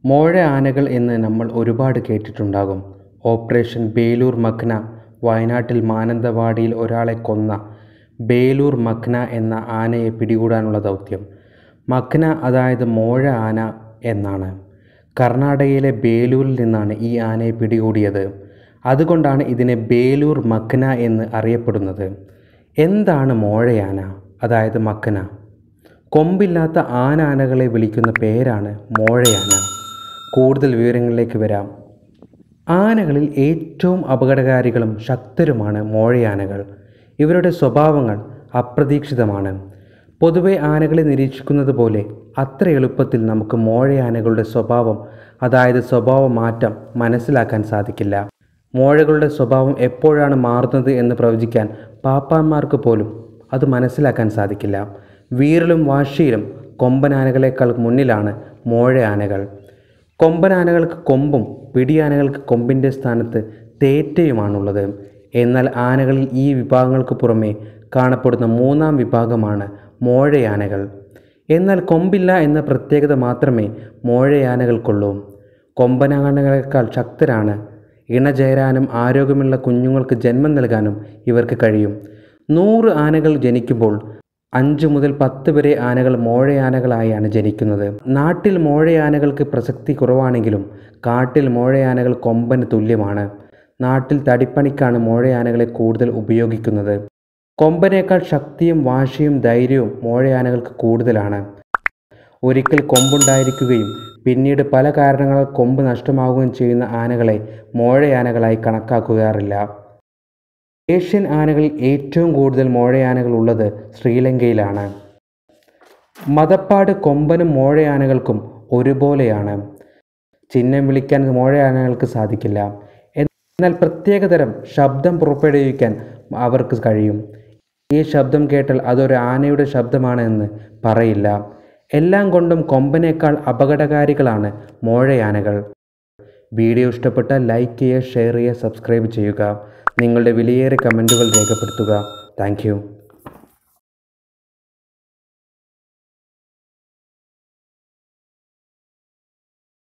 മോഴ ആനകൾ എന്ന് നമ്മൾ ഒരുപാട് കേട്ടിട്ടുണ്ടാകും ഓപ്പറേഷൻ ബേലൂർ മഖ്ന വയനാട്ടിൽ മാനന്തവാടിയിൽ ഒരാളെ കൊന്ന ബേലൂർ മഖ്ന എന്ന ആനയെ പിടികൂടാനുള്ള ദൗത്യം മഖ്ന അതായത് മോഴ ആന എന്നാണ് കർണാടകയിലെ ബേലൂരിൽ നിന്നാണ് ഈ ആനയെ പിടികൂടിയത് അതുകൊണ്ടാണ് ഇതിനെ ബേലൂർ മഖ്ന എന്ന് അറിയപ്പെടുന്നത് എന്താണ് മോഴയാന അതായത് മഖ്ന കൊമ്പില്ലാത്ത ആനാനകളെ വിളിക്കുന്ന പേരാണ് മോഴയാന കൂടുതൽ വിവരങ്ങളിലേക്ക് വരാം ആനകളിൽ ഏറ്റവും അപകടകാരികളും ശക്തരുമാണ് മോഴയാനകൾ ഇവരുടെ സ്വഭാവങ്ങൾ അപ്രതീക്ഷിതമാണ് പൊതുവെ ആനകളെ നിരീക്ഷിക്കുന്നത് പോലെ അത്ര എളുപ്പത്തിൽ നമുക്ക് മോഴയാനകളുടെ സ്വഭാവം അതായത് സ്വഭാവ മാറ്റം മനസ്സിലാക്കാൻ സാധിക്കില്ല മോഴകളുടെ സ്വഭാവം എപ്പോഴാണ് മാറുന്നത് എന്ന് പ്രവചിക്കാൻ പാപ്പാന്മാർക്ക് പോലും അത് മനസ്സിലാക്കാൻ സാധിക്കില്ല വീറിലും വാശിയിലും കൊമ്പനാനകളെക്കാൾ മുന്നിലാണ് മോഴയാനകൾ കൊമ്പനാനകൾക്ക് കൊമ്പും പിടിയാനകൾക്ക് കൊമ്പിൻ്റെ സ്ഥാനത്ത് തേറ്റയുമാണുള്ളത് എന്നാൽ ആനകളിൽ ഈ വിഭാഗങ്ങൾക്ക് പുറമെ കാണപ്പെടുന്ന മൂന്നാം വിഭാഗമാണ് മോഴയാനകൾ എന്നാൽ കൊമ്പില്ല എന്ന പ്രത്യേകത മാത്രമേ മോഴയാനകൾക്കുള്ളൂ കൊമ്പനാനകളെക്കാൾ ശക്തരാണ് ഇണചേരാനും ആരോഗ്യമുള്ള കുഞ്ഞുങ്ങൾക്ക് ജന്മം നൽകാനും ഇവർക്ക് കഴിയും നൂറ് ആനകൾ ജനിക്കുമ്പോൾ അഞ്ച് മുതൽ പത്ത് വരെ ആനകൾ മോഴയാനകളായാണ് ജനിക്കുന്നത് നാട്ടിൽ മോഴയാനകൾക്ക് പ്രസക്തി കുറവാണെങ്കിലും കാട്ടിൽ മോഴയാനകൾ കൊമ്പന് തുല്യമാണ് നാട്ടിൽ തടിപ്പണിക്കാണ് മോഴയാനകളെ കൂടുതൽ ഉപയോഗിക്കുന്നത് കൊമ്പനേക്കാൾ ശക്തിയും വാശിയും ധൈര്യവും മോഴയാനകൾക്ക് കൂടുതലാണ് ഒരിക്കൽ കൊമ്പുണ്ടായിരിക്കുകയും പിന്നീട് പല കാരണങ്ങളാൽ കൊമ്പ് നഷ്ടമാവുകയും ചെയ്യുന്ന ആനകളെ മോഴയാനകളായി കണക്കാക്കാറില്ല ഏഷ്യൻ ആനകളിൽ ഏറ്റവും കൂടുതൽ മോഴയാനകൾ ഉള്ളത് ശ്രീലങ്കയിലാണ് മതപ്പാട് കൊമ്പനും മോഴയാനകൾക്കും ഒരുപോലെയാണ് ചിഹ്നം വിളിക്കാൻ മോഴയാനകൾക്ക് സാധിക്കില്ല എന്നാൽ പ്രത്യേകതരം ശബ്ദം പുറപ്പെടുവിക്കാൻ അവർക്ക് കഴിയും ഈ ശബ്ദം കേട്ടാൽ അതൊരു ആനയുടെ ശബ്ദമാണ് എന്ന് പറയില്ല എല്ലാം കൊണ്ടും കൊമ്പനേക്കാൾ അപകടകാരികളാണ് മോഴയാനകൾ വീഡിയോ ഇഷ്ടപ്പെട്ടാൽ ലൈക്ക് ചെയ്യുക ഷെയർ ചെയ്യുക സബ്സ്ക്രൈബ് ചെയ്യുക നിങ്ങളുടെ വിലയേറെ കമൻറ്റുകൾ രേഖപ്പെടുത്തുക താങ്ക്